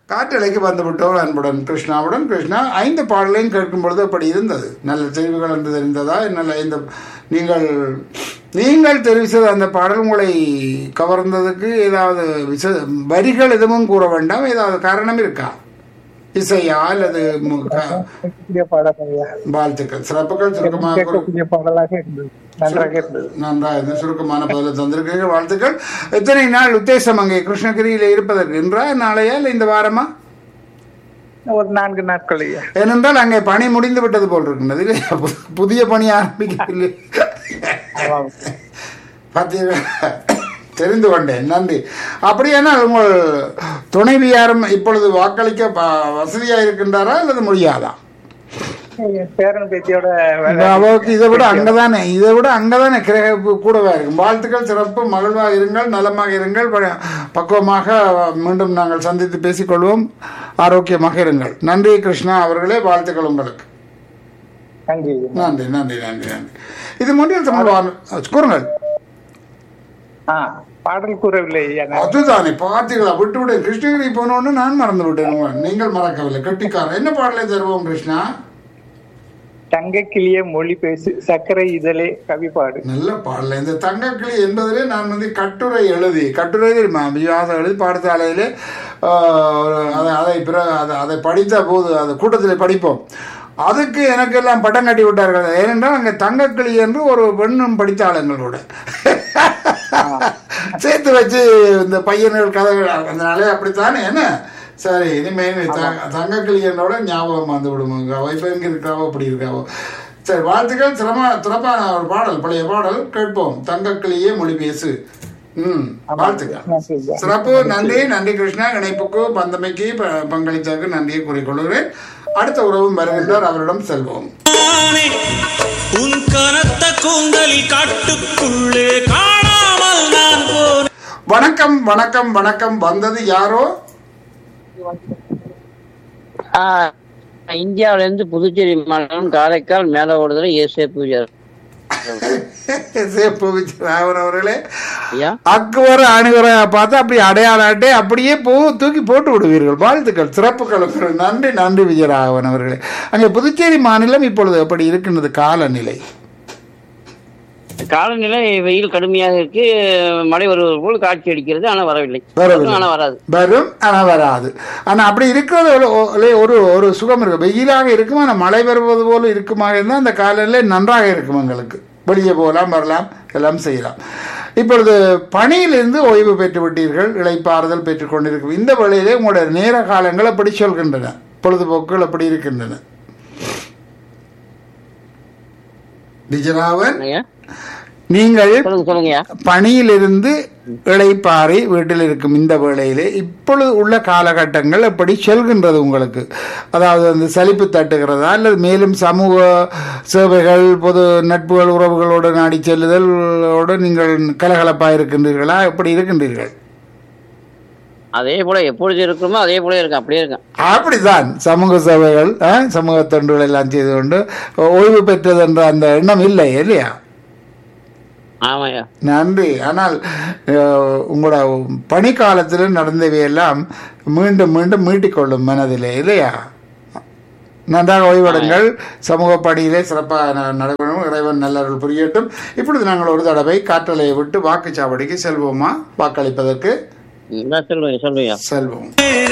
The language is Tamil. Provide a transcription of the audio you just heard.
காற்றலைக்கு வந்துவிட்டோம் அன்புடன் கிருஷ்ணாவுடன் கிருஷ்ணா ஐந்து பாடலையும் கேட்கும் பொழுது அப்படி இருந்தது நல்ல தெரிவுகள் என்று தெரிந்ததா நல்ல இந்த நீங்கள் நீங்கள் தெரிவு செய்த அந்த பாடல் உங்களை கவர்ந்ததுக்கு ஏதாவது விச வரிகள் எதுவும் கூற வேண்டாம் ஏதாவது காரணம் இருக்கா இசையா அல்லது மு- க- கேட்கக்கூடிய பாடல் ஐயா வாழ்த்துக்கள் சிறப்புகள் சுருக்கமாக கூறு- கேட்கக்கூடிய பாடலாக இருந்தது நன்றாக இருந்தது நன்றாக இருந்தது சுருக்கமான பதில தந்திருக்கிறீர்கள் வாழ்த்துக்கள் எத்தனை நாள் உத்தேசம் அங்கே கிருஷ்ணகிரியில் இருப்பதற்கு என்றா நாளையா இல்லை இந்த வாரமா ஒரு நான்கு நாட்கள் ஐயா ஏனென்றால் அங்கே பணி முடிந்து விட்டது போல் இருக்கின்றது இல்லையா? பு- புதிய பணி ஆரம்பிக்கவில்லை ஆமாம். பார்த்தீர்களா தெரிந்து கொண்டேன் நன்றி அப்படியானால் உங்கள் துணைவியாரும் இப்பொழுது வாக்களிக்க ப- வசதியா இருக்கின்றாரா அல்லது முடியாதா என் பேரன் பேத்தியோட இப்ப வேலை அவருக்கு இதை விட அங்கதானே இதை விட அங்கதானே கிரகிப்பு கூடவா இருக்கும் வாழ்த்துக்கள் சிறப்பு மகிழ்வாக இருங்கள் நலமாக இருங்கள் ப- பக்குவமாக மீண்டும் நாங்கள் சந்தித்து பேசிக்கொள்வோம் ஆரோக்கியமாக இருங்கள் நன்றி கிருஷ்ணா அவர்களே வாழ்த்துக்கள் உங்களுக்கு நன்றி ஐயா. நன்றி நன்றி நன்றி நன்றி இது மொழியில் தமிழ் வார- கூறுங்கள் ஆ பாடல் கூறவில்லை ஐயா நான். அதுதானே பார்த்தீங்களா விட்டு விடு கிருஷ்ணகிரி போனோன்னு நான் மறந்து விட்டேன் உங்களை. நீங்கள் மறக்கவில்லை கட்டிக்காரன் என்ன பாடலை தருவோம் கிருஷ்ணா தங்க கிளிய மொழி பேசு சர்க்கரை இதழே கவி பாடு நல்ல பாடல இந்த தங்கக்கிளி என்பதிலே நான் வந்து கட்டுரை எழுதி கட்டுரை தெரியுமா வியாசம் எழுதி பாடசாலையிலே ஆஹ், அதை அதை பிற அதை அதை படித்த போது அது கூட்டத்தில் படிப்போம் அதுக்கு எனக்கு எல்லாம் பட்டம் கட்டி விட்டார்கள் ஏனென்றால் அங்கே தங்கக்கிளி என்று ஒரு பெண்ணும் படித்தாள் எங்களோட சேர்த்து வச்சு இந்த பையன்கள் கதைகள் அதனாலே அப்படித்தானே என்ன சரி இனிமேல் த- தங்கக்கிளி என்னோட ஞாபகம் வந்து விடுமுங்க அவ இப்போ எங்கே இருக்காவோ அப்படி இருக்காவோ சரி வாழ்த்துக்கள் சிரம சிறப்பான ஒரு பாடல் பழைய பாடல் கேட்போம் தங்கக்கிளியே மொழி பேசு ம் வாழ்த்துக்கள் நன்றி ஐயா. சிறப்பு நன்றி நன்றி கிருஷ்ணா இணைப்புக்கு பந்தமைக்கு ப- பங்களித்ததற்கு நன்றியை கூறிக்கொள்கிறேன் அடுத்த உறவும் வருகின்றார் அவரிடம் செல்வோம் ஆனே, உன் கனத்த கூந்தலில் காட்டுக்குள்ளே காணாமல் நான் போனேன் வணக்கம் வணக்கம் வணக்கம் வந்தது யாரோ ஆஹ் இந்தியாவுல இருந்து புதுச்சேரி மாநிலம் காரைக்கால் மேல ஓடுதல ஏசே பூஜை சேப்பு விஜயராவன் அவர்களே ஐயா அக்குவர அணுகுற பார்த்து அப்படி அடையாளாட்டே அப்படியே பூ தூக்கி போட்டு விடுவீர்கள் வாழ்த்துக்கள் சிறப்புகள் நன்றி நன்றி விஜயராகவன் அவர்களே அங்கே புதுச்சேரி மாநிலம் இப்பொழுது எப்படி இருக்கின்றது காலநிலை காலநிலை வெயில் கடுமையாக இருக்கு மழை வருவது போல் காட்சி அடிக்கிறது ஆனா வரவில்லை வரவில்லை. ஆனா வராது வரும் ஆனால் வராது ஆனால் அப்படி இருக்கிறது ஒரு- ஒரு- ஒரு ஒரு சுகம் இருக்கு வெயிலாக இருக்கும் ஆனால் மழை வருவது போல இருக்குமாக இருந்தால் அந்த காலநிலை நன்றாக இருக்கும் எங்களுக்கு வெளியே போகலாம் வரலாம் எல்லாம் செய்யலாம் இப்பொழுது பணியிலிருந்து ஓய்வு பெற்று விட்டீர்கள் இளைப்பாறுதல் பெற்றுக் கொண்டிருக்கும் இந்த வேளையிலே உங்களுடைய நேர காலங்கள் அப்படி சொல்கின்றன பொழுதுபோக்குகள் அப்படி இருக்கின்றன விஜயராவன் ஐயா நீங்கள் சொல்லுங்க சொல்லுங்கய்யா பணியிலிருந்து இளைப்பாறை வீட்டில் இருக்கும் இந்த வேளையிலே இப்பொழுது உள்ள காலகட்டங்கள் எப்படி செல்கின்றது உங்களுக்கு அதாவது அந்த சலிப்பு தட்டுகிறதா அல்லது மேலும் சமூக சேவைகள் பொது நட்புகள் உறவுகளோடு நாடி செல்லுதலோடு நீங்கள் கலகலப்பாக இருக்கின்றீர்களா எப்படி இருக்கின்றீர்கள் அதே போல எப்பொழுது இருக்கிறோமோ அதே போல இருக்கும் அப்படியே இருக்கும் அப்படித்தான் சமூக சேவைகள் ஆ, சமூக தொண்டுகள் எல்லாம் செய்து கொண்டு ஓய்வு பெற்றது என்ற அந்த எண்ணம் இல்லை இல்லையா ஆமாய்யா நன்றி ஆனால் அஹ், உங்களோட பணிக்காலத்தில் நடந்தவையெல்லாம் மீண்டும் மீண்டும் மீட்டிக்கொள்ளும் மனதிலே இல்லையா நன்றாக ஓய்வெடுங்கள் சமூக பணியிலே சிறப்பாக ந- நடைபெறும் இறைவன் நல்லருள் புரியட்டும் இப்பொழுது நாங்கள் ஒரு தடவை காற்றலையை விட்டு வாக்குச்சாவடிக்கு செல்வோமா வாக்களிப்பதற்கு ம், சொல்லுங்க சொல்லுங்கய்யா செல்வோம்